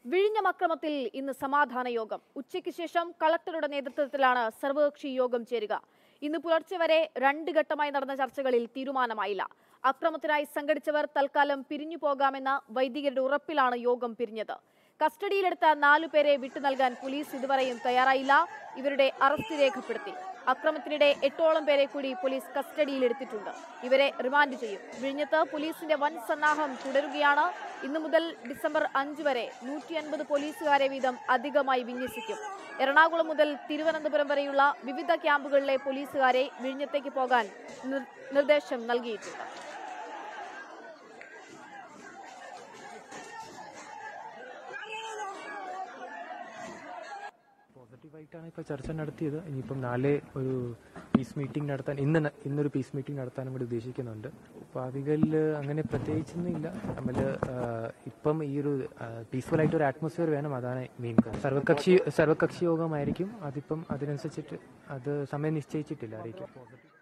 വിഴിഞ്ഞം അക്രമത്തിൽ ഇന്ന് സമാധാന യോഗം ഉച്ചയ്ക്ക് ശേഷം കളക്ടറുടെ നേതൃത്വത്തിലാണ് സർവകക്ഷി യോഗം ചേരുക ഇന്ന് പുലർച്ചെ വരെ രണ്ട് ഘട്ടമായി നടന്ന ചർച്ചകളിൽ തീരുമാനമായില്ല അക്രമത്തിനായി സംഘടിച്ചവർ തൽക്കാലം പിരിഞ്ഞു പോകാമെന്ന വൈദികരുടെ ഉറപ്പിലാണ് യോഗം പിരിഞ്ഞത് കസ്റ്റഡിയിലെടുത്ത നാലു പേരെ വിട്ടു നൽകാൻ പോലീസ് ഇതുവരെയും തയ്യാറായില്ല ഇവരുടെ അറസ്റ്റ് രേഖപ്പെടുത്തി അക്രമത്തിനിടെ എട്ടോളം പേരെ കൂടി പോലീസ് കസ്റ്റഡിയിലെടുത്തിട്ടുണ്ട് ഇവരെ റിമാൻഡ് ചെയ്യും വിഴിഞ്ഞത്ത് പോലീസിന്റെ വൻ സന്നാഹം തുടരുകയാണ് ഇന്നു മുതൽ ഡിസംബർ അഞ്ച് വരെ നൂറ്റി അൻപത് പോലീസുകാരെ വീതം അധികമായി വിന്യസിക്കും എറണാകുളം മുതൽ തിരുവനന്തപുരം വരെയുള്ള വിവിധ ക്യാമ്പുകളിലെ പോലീസുകാരെ വിഴിഞ്ഞത്തേക്ക് പോകാൻ നിർ- നിർദ്ദേശം നൽകിയിട്ടുണ്ട് പോസിറ്റീവായിട്ടാണ് ഇപ്പോൾ ചർച്ച നടത്തിയത് ഇനിയിപ്പം നാളെ ഒരു പീസ് മീറ്റിംഗ് നടത്താൻ ഇന്ന് ന- ഇന്നൊരു പീസ് മീറ്റിംഗ് നടത്താനും കൂടി ഉദ്ദേശിക്കുന്നുണ്ട് ഉപാധികളിൽ അങ്ങനെ പ്രത്യേകിച്ചൊന്നുമില്ല നമ്മൾ ഇപ്പം ഈ ഒരു പീസ്ഫുൾ ആയിട്ട് ഒരു അറ്റ്മോസ്ഫിയർ വേണം അതാണ് മെയിൻ സർവകക്ഷി സർവകക്ഷി യോഗമായിരിക്കും അതിപ്പം അതിനനുസരിച്ചിട്ട് അത് സമയം നിശ്ചയിച്ചിട്ടില്ല അറിയിക്കും